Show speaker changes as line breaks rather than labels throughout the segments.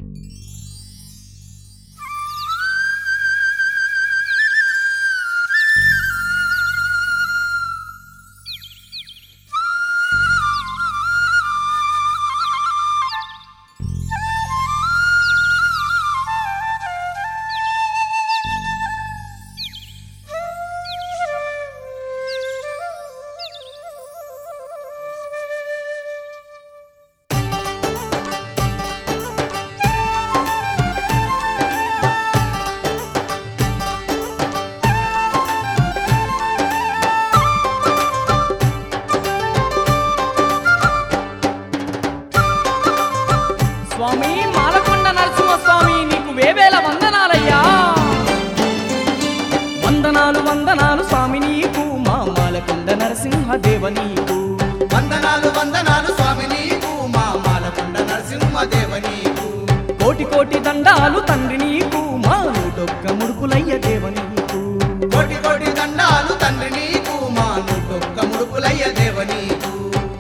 స్వామి మాలకొండ నరసింహస్వామి నీకు వేవేల వందనాలయ్యా వందనాలు వందనాలు స్వామి నీకు మా మాలకొండ నరసింహదేవ నీకు
వందనాలు వందనాలు స్వామి నీకు మా మాలకొండ నరసింహదేవ నీకు
కోటి కోటి దండాలు తండ్రి నీకు మా నూటొక్క ముడుపులయ్య దేవ నీకు
కోటి కోటి దండాలు తండ్రి నీకు మా నూటొక్క ముడుపులయ్య దేవ నీకు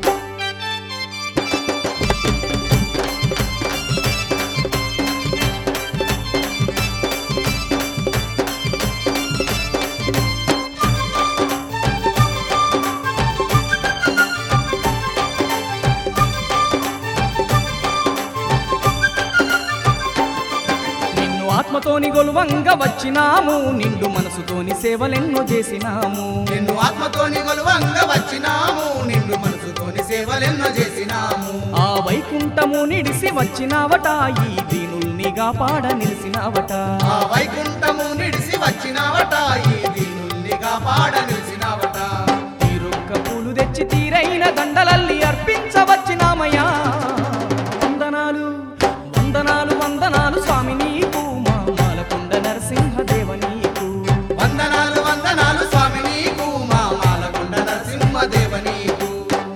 నిన్ను ఆత్మతోని గొలువంగా వచ్చినాము నిండు మనసుతోని సేవలెన్నో చేసినాము
నిన్ను ఆత్మతోని గొలువంగా వచ్చినాము నిన్ను మనసుతోని సేవలెన్నో చేసినాము
ఆ వైకుంఠము నిడిసి వచ్చినావట ఈ దీనుల్నిగా పాడ నిలిసినావట
ఆ వైకుంఠము నిడిసి వచ్చినావట ఈ దీనుల్నిగా పాడ నిలిచినావట
తీరొక్క పూలు తెచ్చి తీరైన దండలల్లి అర్పించవచ్చినామయ్యా వందనాలు వందనాలు వందనాలు స్వామి నీకు మా మాలకొండ నరసింహదేవ నీకు
వందనాలు వందనాలు స్వామి నీకు మా మాలకొండ నరసింహదేవ నీకు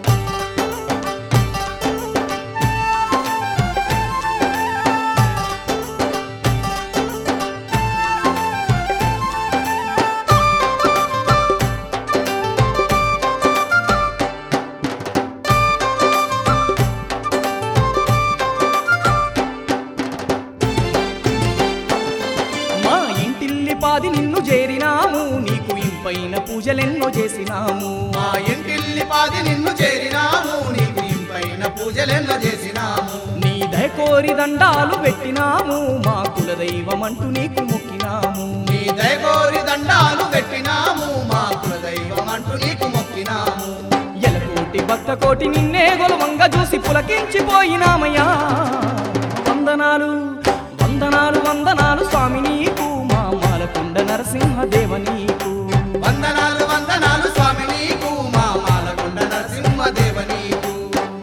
మా ఇంటిల్లి పాది నిన్ను చేరినాము నీకు ఇంపైన పూజలెన్నో చేసినాము
మా ఇంటిల్లి పాది నిన్ను చేరినాము నీకు ఇంపైన పూజలెన్నో చేసినాము
నీ దయకోరి దండాలు పెట్టినాము మా కులదైవమంటూ నీకు మొక్కినాము
నీ దయగోరి దండాలు పెట్టినాము మా కులదైవం అంటూ నీకు మొక్కినాము
ఎలకోటి భక్త కోటి నిన్నే గొలవంగా చూసి పులకించిపోయినామయ్యా వందనాలు వందనాలు వందనాలు స్వామి నీకు మా మాలకొండ నరసింహదేవ నీకు
వందనాలు వందనాలు స్వామి నీకు మా మాలకొండ నరసింహదేవ నీకు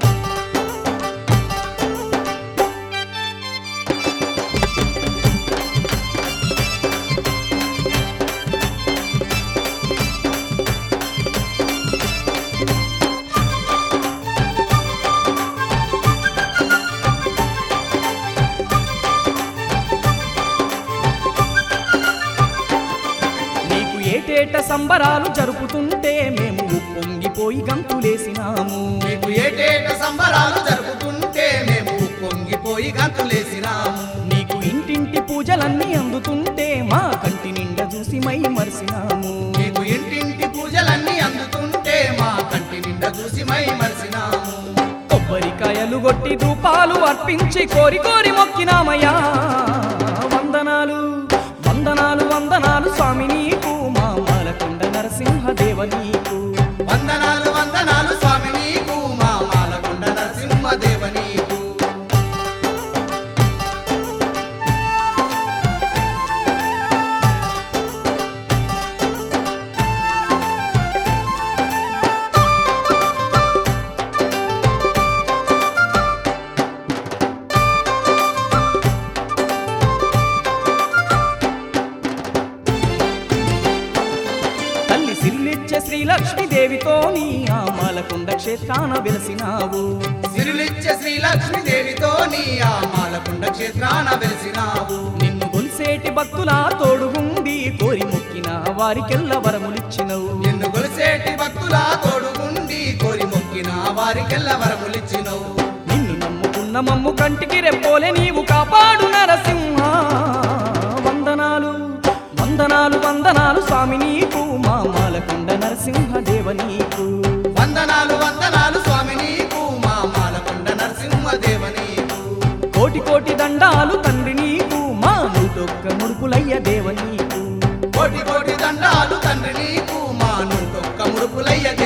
నీకు ఏటేట సంబరాలు జరుపుతుంటే మేము పొంగిపోయి గంతులేసినాము
నీకు ఏటేట సంబరాలు జరుపుతుంటే మేము పొంగిపోయి గంతులేసినాము
నీకు ఇంటింటి పూజలన్నీ అందుతుంటే మా కంటి నిండా చూసి మై మరిసినాము
నీకు ఇంటింటి పూజలన్నీ అందుతుంటే మా కంటి నిండా చూసి మై మరిసినాము
కొబ్బరికాయలు కొట్టి ధూపాలు అర్పించి కోరి కోరి మొక్కినామయ్యా వందనాలు వందనాలు వందనాలు స్వామి నీకు మా మాలకొండ నరసింహదేవ నీకు
వందనాలు వందనాలు స్వామి నీకు మా మాలకొండ నరసింహదేవ నీకు
తల్లి సిరిలిచ్చే శ్రీలక్ష్మీదేవితోని ఆ మాలకొండ క్షేత్రాన వెలసినావు
సిరులిచ్చే శ్రీలక్ష్మీదేవితో నీ ఆ మాలకొండ క్షేత్రాన వెలిసినావు
నిన్ను గొలిసేటి భక్తుల తోడుగుండి కోరి మొక్కిన వారికెల్ల వరములిచ్చినవు
నిన్ను గొలిసేటి భక్తుల తోడుగుండి కోరి మొక్కిన వారికెల్ల వరములిచ్చినవు
నిన్ను నమ్ముకున్న మమ్ము కంటికి రెప్పోలే నీవు కాపాడు నరసింహ వందనాలు వందనాలు వందనాలు స్వామి నీకు మా మాలకొండ నరసింహ దేవ నీకు
వందనాలు వందనాలు స్వామి నీకు మా మాలకొండ నరసింహదేవ నీకు
కోటి కోటి దండాలు తండ్రి నీకు మా నూటొక్క ముడుపులయ్య దేవ నీకు
కోటి కోటి దండాలు తండ్రి నీకు మా నూటొక్క ముడుపులయ్య